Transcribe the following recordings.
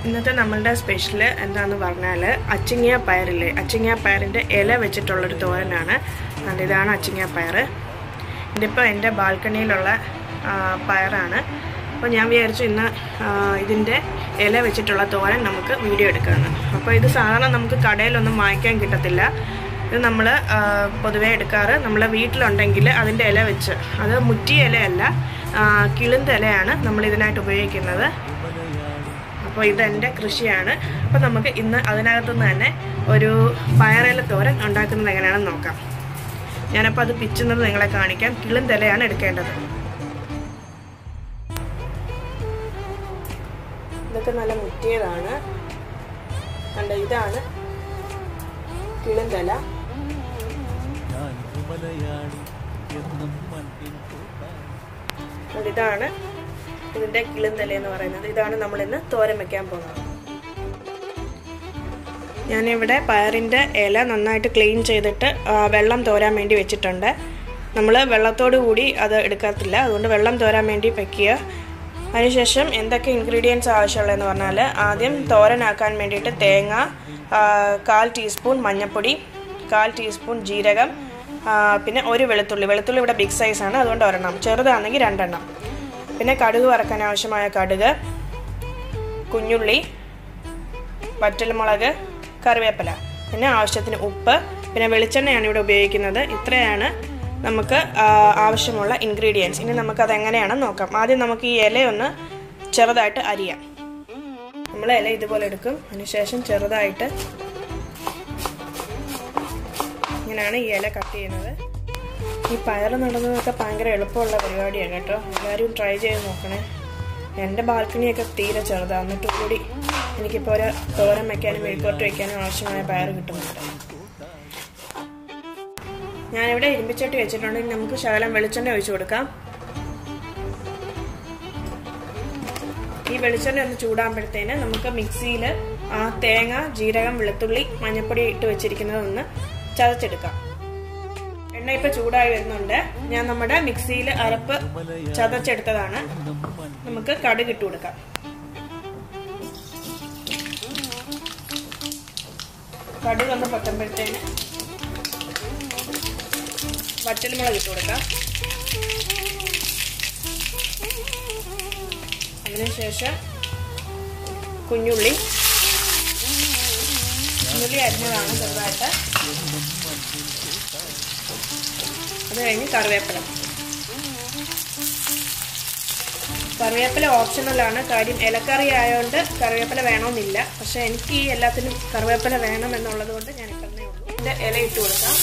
ഇന്നത്തെ നമ്മളുടെ സ്പെഷ്യൽ എന്താന്ന് പറഞ്ഞാൽ അച്ചിങ്ങ പയറില്ലേ അച്ചിങ്ങ പയറിൻ്റെ ഇല വെച്ചിട്ടുള്ളൊരു തോരനാണ് അതുകൊണ്ട് ഇതാണ് അച്ചിങ്ങ പയർ ഇതിപ്പോൾ എൻ്റെ ബാൽക്കണിയിലുള്ള ആ, പയറാണ് അപ്പോൾ ഞാൻ വിചാരിച്ചു ഇന്ന് ആ, ഇതിൻ്റെ ഇല വെച്ചിട്ടുള്ള തോരൻ നമുക്ക് വീഡിയോ എടുക്കാമെന്ന് അപ്പോൾ ഇത് സാധാരണ നമുക്ക് കടയിലൊന്നും വാങ്ങിക്കാൻ കിട്ടത്തില്ല ഇത് നമ്മൾ പൊതുവേ എടുക്കാറ് നമ്മളെ വീട്ടിലുണ്ടെങ്കിൽ അതിൻ്റെ ഇല വെച്ച് അത് മുറ്റിയ ഇലയല്ല ആ, കിളുന്ത ഇലയാണ് നമ്മൾ ഇതിനായിട്ട് ഉപയോഗിക്കുന്നത് അപ്പോൾ ഇതെൻ്റെ കൃഷിയാണ് അപ്പോൾ നമുക്ക് ഇന്ന് അതിനകത്തുനിന്ന് തന്നെ ഒരു പയറില തോരൻ ഉണ്ടാക്കുന്നത് എങ്ങനെയാണെന്ന് നോക്കാം ഞാനപ്പോൾ അത് പിച്ചുന്നത് നിങ്ങളെ കാണിക്കാം കിളും തലയാണ് എടുക്കേണ്ടത് ഇതൊക്കെ നല്ല മുറ്റിയതാണ് കണ്ട ഇതാണ് കിളുന്തല ഇതാണ് ഇതിൻ്റെ കിളുന്തല എന്ന് പറയുന്നത് ഇതാണ് നമ്മളിന്ന് തോരൻ വെക്കാൻ പോകുന്നത് ഞാനിവിടെ പയറിൻ്റെ ഇല നന്നായിട്ട് ക്ലീൻ ചെയ്തിട്ട് ആ, വെള്ളം തോരാൻ വേണ്ടി വെച്ചിട്ടുണ്ട് നമ്മൾ വെള്ളത്തോടു കൂടി അത് എടുക്കത്തില്ല അതുകൊണ്ട് വെള്ളം തോരാൻ വേണ്ടി വെക്കുക അതിനുശേഷം എന്തൊക്കെ ഇൻഗ്രീഡിയൻസ് ആവശ്യമുള്ളതെന്ന് പറഞ്ഞാൽ ആദ്യം തോരനാക്കാൻ വേണ്ടിയിട്ട് തേങ്ങ ആ, കാൽ ടീസ്പൂൺ മഞ്ഞൾപ്പൊടി കാൽ ടീസ്പൂൺ ജീരകം ആ, പിന്നെ ഒരു വെളുത്തുള്ളി വെളുത്തുള്ളി ഇവിടെ ബിഗ് സൈസാണ് അതുകൊണ്ട് ഒരെണ്ണം ചെറുതാണെങ്കിൽ രണ്ടെണ്ണം പിന്നെ കടുക് വറക്കാൻ ആവശ്യമായ കടുക് കുഞ്ഞുള്ളി വറ്റൽമുളക് കറിവേപ്പില പിന്നെ ആവശ്യത്തിന് ഉപ്പ് പിന്നെ വെളിച്ചെണ്ണയാണ് ഇവിടെ ഉപയോഗിക്കുന്നത് ഇത്രയാണ് നമുക്ക് ആ, ആവശ്യമുള്ള ഇൻഗ്രീഡിയൻസ് ഇനി നമുക്കത് എങ്ങനെയാണെന്ന് നോക്കാം ആദ്യം നമുക്ക് ഈ ഇലയൊന്ന് ചെറുതായിട്ട് അരിയാം നമ്മൾ ഇല ഇതുപോലെ എടുക്കും അതിനുശേഷം ചെറുതായിട്ട് ഇങ്ങനെയാണ് ഈ ഇല കട്ട് ചെയ്യുന്നത് ഈ പയർ നടുന്നതൊക്കെ ഭയങ്കര എളുപ്പമുള്ള പരിപാടിയാണ് കേട്ടോ എല്ലാവരും ട്രൈ ചെയ്ത് നോക്കണേ എൻ്റെ ബാൽക്കണിയൊക്കെ തീരെ ചെറുതാണ് എന്നിട്ടും കൂടി എനിക്കിപ്പോൾ ഒരു തോരൻ വയ്ക്കാനും മെഴുക്കോട്ട് വയ്ക്കാനും ആവശ്യമായ പയർ കിട്ടുന്നുണ്ട് ഞാനിവിടെ ഇരുമ്പിച്ചട്ടി വെച്ചിട്ടുണ്ടെങ്കിൽ നമുക്ക് ശകലം വെളിച്ചെണ്ണ ഒഴിച്ചു കൊടുക്കാം ഈ വെളിച്ചെണ്ണ ഒന്ന് ചൂടാകുമ്പോഴത്തേന് നമുക്ക് മിക്സിയിൽ ആ തേങ്ങ ജീരകം വെളുത്തുള്ളി മഞ്ഞൾപ്പൊടി ഇട്ട് വെച്ചിരിക്കുന്നത് ഒന്ന് ചതച്ചെടുക്കാം എണ്ണ ഇപ്പൊ ചൂടായി വരുന്നുണ്ട് ഞാൻ നമ്മുടെ മിക്സിയിൽ അരപ്പ് ചതച്ചെടുത്തതാണ് നമുക്ക് കടുക് ഇട്ട് കൊടുക്കാം കടുക് ഒന്ന് പൊട്ടുമ്പോഴത്തേന് വറ്റൽമുളക് ഇട്ട് കൊടുക്കാം അതിനുശേഷം കുഞ്ഞുള്ളി കുഞ്ഞുള്ളി അരിഞ്ഞതാണ് ചെറുതായിട്ട് അത് കഴിഞ്ഞ് കറിവേപ്പില കറിവേപ്പില ഓപ്ഷണലാണ് കാര്യം ഇലക്കറി ആയതുകൊണ്ട് കറിവേപ്പില വേണമെന്നില്ല പക്ഷെ എനിക്ക് ഈ എല്ലാത്തിനും കറിവേപ്പില വേണം എന്നുള്ളത് കൊണ്ട് ഞാൻ ഇട്ടേ ഉള്ളൂ ഇതിൻ്റെ ഇല ഇട്ട് കൊടുക്കാം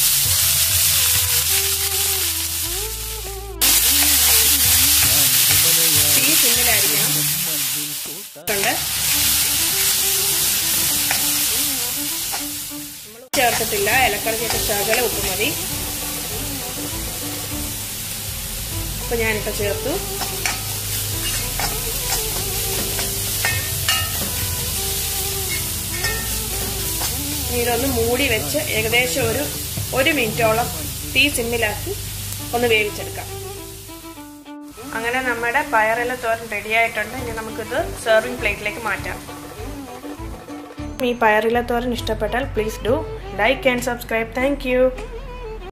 തീ സിമ്മിലായിരിക്കണം ഉണ്ട് ചേർത്തിട്ടില്ല ഇലക്കറിക്കൊക്കെ ശകല ഉപ്പ് മതി അപ്പൊ ഞാനിപ്പോ ചേർത്തു ഇനി ഇതൊന്ന് മൂടി വെച്ച് ഏകദേശം ഒരു ഒരു മിനിറ്റോളം തീ സിമ്മിലാക്കി ഒന്ന് വേവിച്ചെടുക്കാം അങ്ങനെ നമ്മുടെ പയറില തോരൻ റെഡി ആയിട്ടുണ്ട് ഇനി നമുക്കിത് സെർവിങ് പ്ലേറ്റിലേക്ക് മാറ്റാം ഈ പയറില തോരൻ ഇഷ്ടപ്പെട്ടാൽ please do like and subscribe thank